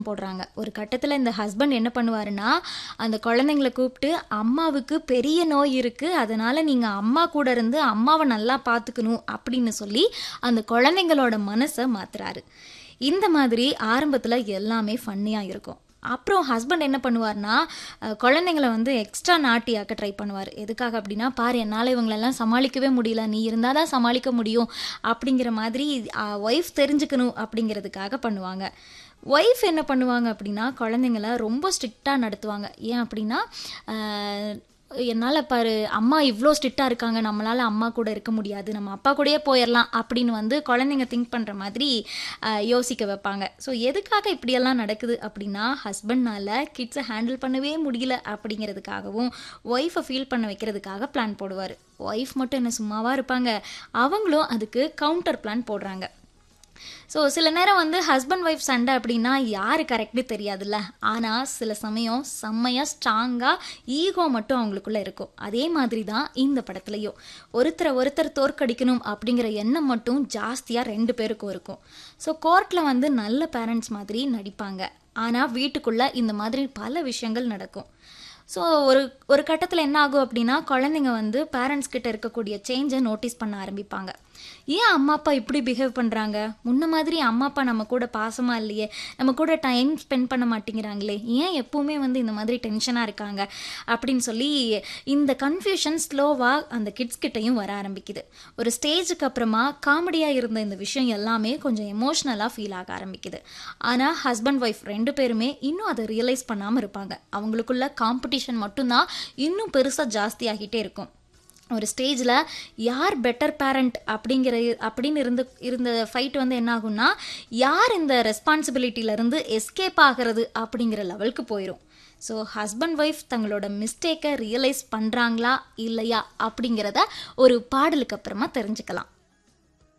போடுறாங்க ஒரு கட்டத்தில் இந்த ஹஸ்பண்ட் என்ன பண்ணுவாருன்னா அந்த குழந்தைங்கள கூப்பிட்டு அம்மாவுக்கு பெரிய நோய் இருக்குது அதனால் நீங்கள் அம்மா கூட இருந்து அம்மாவை நல்லா பார்த்துக்கணும் அப்படின்னு சொல்லி அந்த குழந்தைங்களோட மனசை மாத்துறாரு இந்த மாதிரி ஆரம்பத்தில் எல்லாமே ஃபன்னியாக இருக்கும் அப்புறம் ஹஸ்பண்ட் என்ன பண்ணுவார்னா அஹ், குழந்தைங்கள வந்து எக்ஸ்ட்ரா நாட்டியாக்க ட்ரை பண்ணுவார் எதுக்காக அப்படின்னா பாரு என்னால் இவங்களெல்லாம் சமாளிக்கவே முடியல நீ இருந்தால் தான் சமாளிக்க முடியும் அப்படிங்கிற மாதிரி ஒய்ஃப் தெரிஞ்சுக்கணும் அப்படிங்கிறதுக்காக பண்ணுவாங்க ஒய்ஃப் என்ன பண்ணுவாங்க அப்படின்னா குழந்தைங்கள ரொம்ப ஸ்ட்ரிக்டாக நடத்துவாங்க ஏன் அப்படின்னா அஹ், என்னால் பாரு அம்மா இவ்வளோ ஸ்ட்ரிக்டாக இருக்காங்க நம்மளால் அம்மா கூட இருக்க முடியாது நம்ம அப்பா கூடயே போயிடலாம் அப்படின்னு வந்து குழந்தைங்க திங்க் பண்ணுற மாதிரி அஹ், யோசிக்க வைப்பாங்க ஸோ எதுக்காக இப்படியெல்லாம் நடக்குது அப்படின்னா ஹஸ்பண்ட்னால கிட்ஸை ஹேண்டில் பண்ணவே முடியல அப்படிங்கிறதுக்காகவும் ஒய்ஃபை ஃபீல் பண்ண வைக்கிறதுக்காக பிளான் போடுவார் ஒய்ஃப் மட்டும் என்ன சும்மாவாக இருப்பாங்க அவங்களும் அதுக்கு கவுண்டர் பிளான் போடுறாங்க ஸோ சில நேரம் வந்து ஹஸ்பண்ட் ஒய்ஃப் சண்டை அப்படின்னா யார் கரெக்டு தெரியாதுல்ல ஆனால் சில சமயம் செம்மையாக ஸ்ட்ராங்காக ஈகோ மட்டும் அவங்களுக்குள்ள இருக்கும் அதே மாதிரி தான் இந்த படத்துலையும் ஒருத்தரை ஒருத்தர் தோற்கடிக்கணும் அப்படிங்கிற எண்ணம் மட்டும் ஜாஸ்தியாக ரெண்டு பேருக்கும் இருக்கும் ஸோ கோர்ட்டில் வந்து நல்ல பேரண்ட்ஸ் மாதிரி நடிப்பாங்க ஆனால் வீட்டுக்குள்ளே இந்த மாதிரி பல விஷயங்கள் நடக்கும் ஸோ ஒரு ஒரு கட்டத்தில் என்ன ஆகும் அப்படின்னா குழந்தைங்க வந்து பேரண்ட்ஸ் கிட்ட இருக்கக்கூடிய சேஞ்சை நோட்டீஸ் பண்ண ஆரம்பிப்பாங்க ஏன் அம்மா அப்பா இப்படி பிஹேவ் பண்ணுறாங்க முன்ன மாதிரி அம்மா அப்பா நம்ம கூட பாசமாக இல்லையே நம்ம கூட டைம் ஸ்பெண்ட் பண்ண மாட்டேங்கிறாங்களே ஏன் எப்பவுமே வந்து இந்த மாதிரி டென்ஷனாக இருக்காங்க அப்படின்னு சொல்லி இந்த கன்ஃபியூஷன் ஸ்லோவாக அந்த கிட்ஸ் கிட்டேயும் வர ஆரம்பிக்குது ஒரு ஸ்டேஜுக்கு அப்புறமா காமெடியாக இருந்த இந்த விஷயம் எல்லாமே கொஞ்சம் எமோஷ்னலாக ஃபீல் ஆக ஆரம்பிக்குது ஆனால் ஹஸ்பண்ட் ஒய்ஃப் ரெண்டு பேருமே இன்னும் அதை ரியலைஸ் பண்ணாமல் இருப்பாங்க அவங்களுக்குள்ள காம்படிஷன் மட்டும்தான் இன்னும் பெருசாக ஜாஸ்தியாகிட்டே இருக்கும் ஒரு ஸ்டேஜில் யார் பெட்டர் பேரண்ட் அப்படிங்கிற அப்படின்னு இருந்து இருந்த ஃபைட் வந்து என்ன ஆகும்னா யார் இந்த ரெஸ்பான்சிபிலிட்டியிலேருந்து எஸ்கேப் ஆகிறது அப்படிங்கிற லெவலுக்கு போயிடும் ஸோ ஹஸ்பண்ட் ஒய்ஃப் தங்களோட மிஸ்டேக்கை ரியலைஸ் பண்ணுறாங்களா இல்லையா அப்படிங்கிறத ஒரு பாடலுக்கு அப்புறமா தெரிஞ்சுக்கலாம்